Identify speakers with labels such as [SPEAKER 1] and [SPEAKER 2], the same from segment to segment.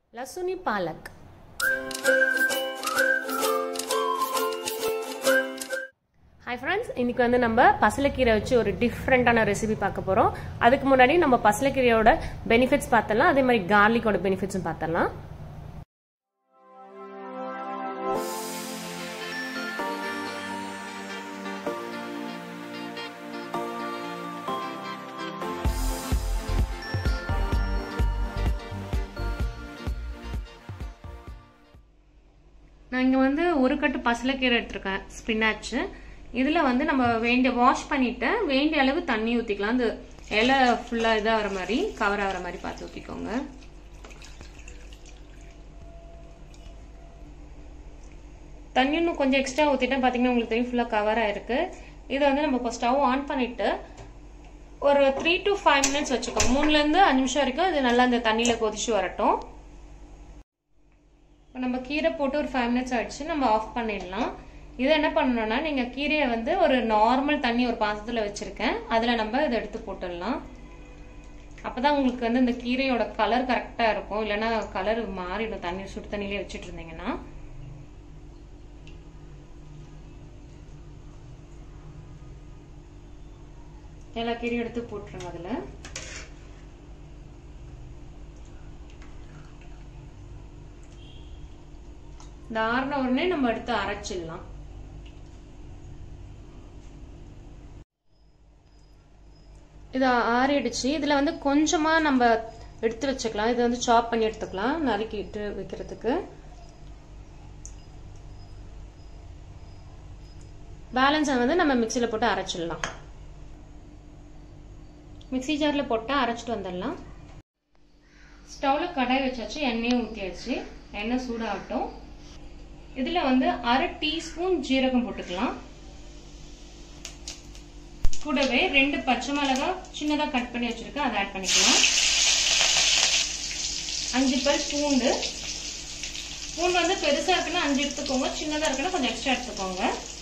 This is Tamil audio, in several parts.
[SPEAKER 1] லசுனி பாலக் ஹாய் ஃப்ரெண்ட்ஸ் இன்னைக்கு வந்து நம்ம பசலைக்கீரை வச்சு ஒரு டிஃப்ரெண்ட்டான ரெசிபி பார்க்க போகிறோம் அதுக்கு முன்னாடி நம்ம பசலைக்கீரையோட பெனிஃபிட்ஸ் பார்த்தலாம் அதே மாதிரி கார்லிக்கோட பெனிஃபிட்ஸும் பார்த்தலாம் நான் இங்கே வந்து ஒரு கட்டு பசலைக்கீரை எடுத்திருக்கேன் ஸ்பின்னாச்சு இதில் வந்து நம்ம வேண்டிய வாஷ் பண்ணிட்டு வேண்டிய அளவு தண்ணி ஊற்றிக்கலாம் அந்த இலை ஃபுல்லாக இதாகிற மாதிரி கவர் ஆகிற மாதிரி பார்த்து ஊற்றிக்கோங்க தண்ணி இன்னும் கொஞ்சம் எக்ஸ்ட்ரா ஊற்றிட்டேன் பார்த்தீங்கன்னா உங்களுக்கு தெரியும் ஃபுல்லாக கவர் ஆயிருக்கு இதை வந்து நம்ம இப்போ ஸ்டவ் ஆன் பண்ணிவிட்டு ஒரு த்ரீ டு ஃபைவ் மினிட்ஸ் வச்சுக்கோங்க மூணுலேருந்து அஞ்சு நிமிஷம் வரைக்கும் இது நல்லா இந்த தண்ணியில் கொதிச்சு வரட்டும் இப்போ நம்ம கீரை போட்டு ஒரு ஃபைவ் மினிட்ஸ் ஆயிடுச்சு நம்ம ஆஃப் பண்ணிடலாம் இதை என்ன பண்ணணும்னா நீங்கள் கீரையை வந்து ஒரு நார்மல் தண்ணி ஒரு பாத்திரத்தில் வச்சுருக்கேன் அதில் நம்ம இதை எடுத்து போட்டுடலாம் அப்போ தான் உங்களுக்கு வந்து இந்த கீரையோட கலர் கரெக்டாக இருக்கும் இல்லைன்னா கலர் மாறிடும் தண்ணி சுடு தண்ணியிலே வச்சுட்டு இருந்தீங்கன்னா எல்லா கீரையும் எடுத்து போட்டுருங்க அதில் இந்த ஆறின உடனே நம்ம எடுத்து அரைச்சிடலாம் இது ஆறிடுச்சு இதில் வந்து கொஞ்சமாக நம்ம எடுத்து வச்சுக்கலாம் இது வந்து சாப் பண்ணி எடுத்துக்கலாம் நறுக்கிட்டு வைக்கிறதுக்கு பேலன்ஸை வந்து நம்ம மிக்சியில் போட்டு அரைச்சிடலாம் மிக்சி ஜாரில் போட்டு அரைச்சிட்டு வந்துடலாம் ஸ்டவ்வில் கடாய் வச்சாச்சு எண்ணெயும் ஊற்றியாச்சு எண்ணெய் சூடாகட்டும் இதில் வந்து அரை டீஸ்பூன் ஜீரகம் போட்டுக்கலாம் கூடவே ரெண்டு பச்சை மிளகா சின்னதாக கட் பண்ணி வச்சிருக்கேன் அதை ஆட் பண்ணிக்கலாம் அஞ்சு பல் பூண்டு பூண்டு வந்து பெருசாக இருக்குன்னா அஞ்சு எடுத்துக்கோங்க சின்னதாக இருக்குன்னா கொஞ்சம் எக்ஸ்ட்ரா எடுத்துக்கோங்க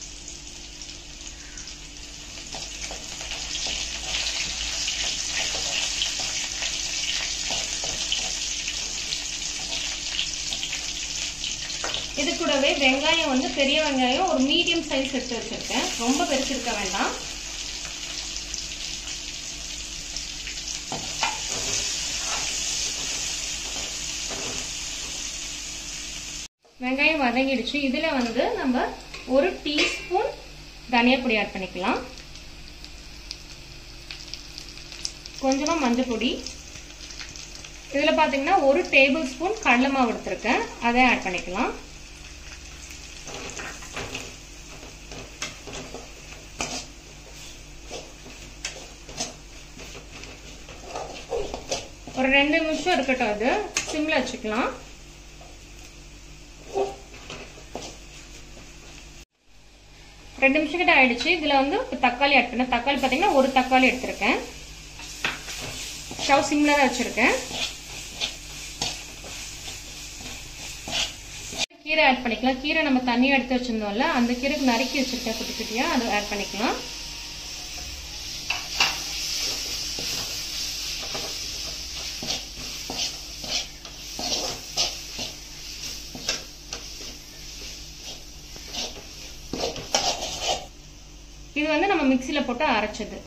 [SPEAKER 1] இது கூடவே வெங்காயம் வந்து பெரிய வெங்காயம் ஒரு மீடியம் சைஸ் எடுத்து வச்சிருக்கேன் ரொம்ப பெருசு இருக்க வேண்டாம் வெங்காயம் வதங்கிடுச்சு இதுல வந்து நம்ம ஒரு டீஸ்பூன் தனியா பொடி ஆட் பண்ணிக்கலாம் கொஞ்சமா மஞ்சள் பொடி இதுல பாத்தீங்கன்னா ஒரு டேபிள் ஸ்பூன் கடலை மாவு எடுத்திருக்கேன் அதை ஆட் பண்ணிக்கலாம் ஒரு ரெண்டு நிமிஷம் இருக்கட்டும் அது சிம்ல வச்சுக்கலாம் ரெண்டு நிமிஷம் கிட்ட ஆயிடுச்சு இதுல வந்து தக்காளி ஆட் பண்ண தக்காளி பாத்தீங்கன்னா ஒரு தக்காளி எடுத்திருக்கேன் ஸ்டவ் சிம்ல தான் வச்சிருக்கேன் கீரை ஆட் பண்ணிக்கலாம் கீரை நம்ம தண்ணியை எடுத்து வச்சிருந்தோம்ல அந்த கீரைக்கு நறுக்கி வச்சிருக்கேன் குட்டி குட்டியா அதை ஆட் பண்ணிக்கலாம் இது வந்து நம்ம மிக்சியில போட்டு அரைச்சது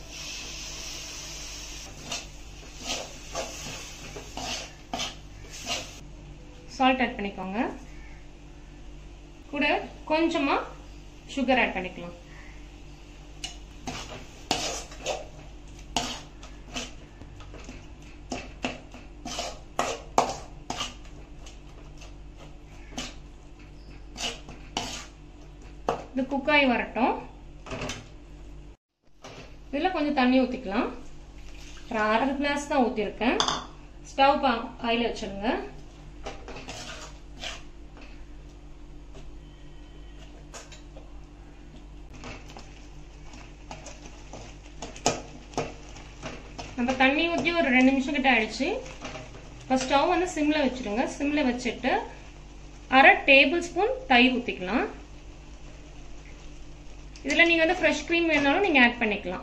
[SPEAKER 1] சால்ட் ஆட் பண்ணிக்கோங்க கூட கொஞ்சமா சுகர் ஆட் பண்ணிக்கலாம் இது குக்காய் வரட்டும் இதில் கொஞ்சம் தண்ணி ஊற்றிக்கலாம் ஒரு அரை கிளாஸ் தான் ஊற்றிருக்கேன் ஸ்டவ் ஆயில் வச்சுருங்க நம்ம தண்ணி ஊற்றி ஒரு ரெண்டு நிமிஷம் கிட்ட ஆயிடுச்சு இப்போ ஸ்டவ் வந்து சிம்மில் வச்சுருங்க சிம்மில் வச்சுட்டு அரை டேபிள் ஸ்பூன் தயிர் ஊற்றிக்கலாம் இதில் நீங்கள் வந்து ஃப்ரெஷ் க்ரீம் வேணாலும் நீங்கள் ஆட் பண்ணிக்கலாம்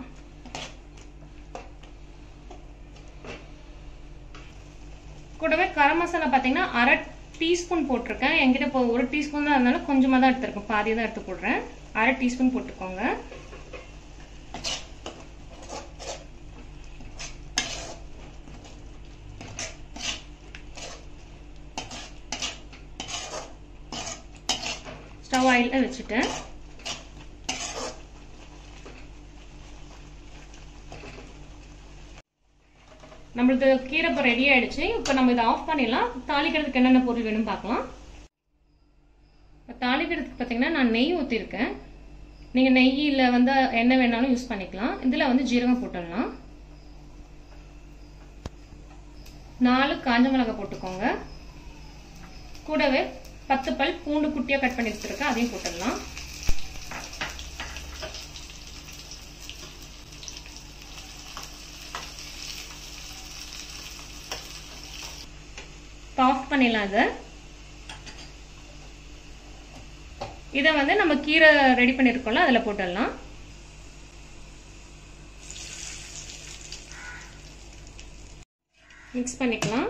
[SPEAKER 1] கூடவே கரம் மசாலா பார்த்தீங்கன்னா அரை டீஸ்பூன் போட்டிருக்கேன் என்கிட்ட இப்போ ஒரு டீஸ்பூன் தான் இருந்தாலும் கொஞ்சமாக தான் எடுத்திருக்கேன் பாதி தான் எடுத்து போடுறேன் அரை டீஸ்பூன் போட்டுக்கோங்க ஸ்டவ் ஆயிலில் வச்சுட்டேன் நம்மளுக்கு கீரை இப்போ ரெடி ஆயிடுச்சு இப்போ நம்ம இதை ஆஃப் பண்ணிடலாம் தாளிக்கிறதுக்கு என்னென்ன பொருள் வேணும் பார்க்கலாம் இப்போ தாளிக்கிறதுக்கு பார்த்தீங்கன்னா நான் நெய் ஊற்றிருக்கேன் நீங்கள் நெய்யில் வந்து என்ன வேணாலும் யூஸ் பண்ணிக்கலாம் இதில் வந்து ஜீரகம் போட்டுடலாம் நாலு காஞ்ச மிளகாய் போட்டுக்கோங்க கூடவே பத்து பல் பூண்டு குட்டியாக கட் பண்ணி வச்சுருக்கேன் அதையும் போட்டுடலாம் ஆஃப் பண்ணிடலாம் இதை இதை வந்து நம்ம கீரை ரெடி பண்ணியிருக்கோம்ல அதில் போட்டுடலாம் மிக்ஸ் பண்ணிக்கலாம்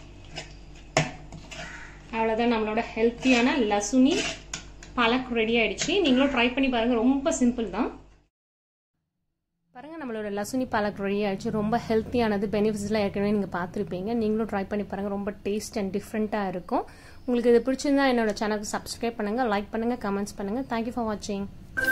[SPEAKER 1] அவ்வளோதான் நம்மளோட ஹெல்த்தியான லசுனி பாலக் ரெடி ஆயிடுச்சு நீங்களும் ட்ரை பண்ணி பாருங்கள் ரொம்ப சிம்பிள் தான் பாருங்கள் நம்மளோட லசுனி பாலக் ரெடி ஆயிடுச்சு ரொம்ப ஹெல்த்தியானது பெனிஃபிட்ஸ்லாம் ஏற்கனவே நீங்கள் பார்த்துருப்பீங்க நீங்களும் ட்ரை பண்ணி பாருங்கள் ரொம்ப டேஸ்ட் அண்ட் டிஃப்ரெண்ட்டாக இருக்கும் உங்களுக்கு இது பிடிச்சிருந்தா என்னோட சேனலுக்கு சப்ஸ்கிரைப் பண்ணுங்கள் லைக் பண்ணுங்கள் கமெண்ட்ஸ் பண்ணுங்கள் தேங்க்யூ ஃபார் வாட்சிங்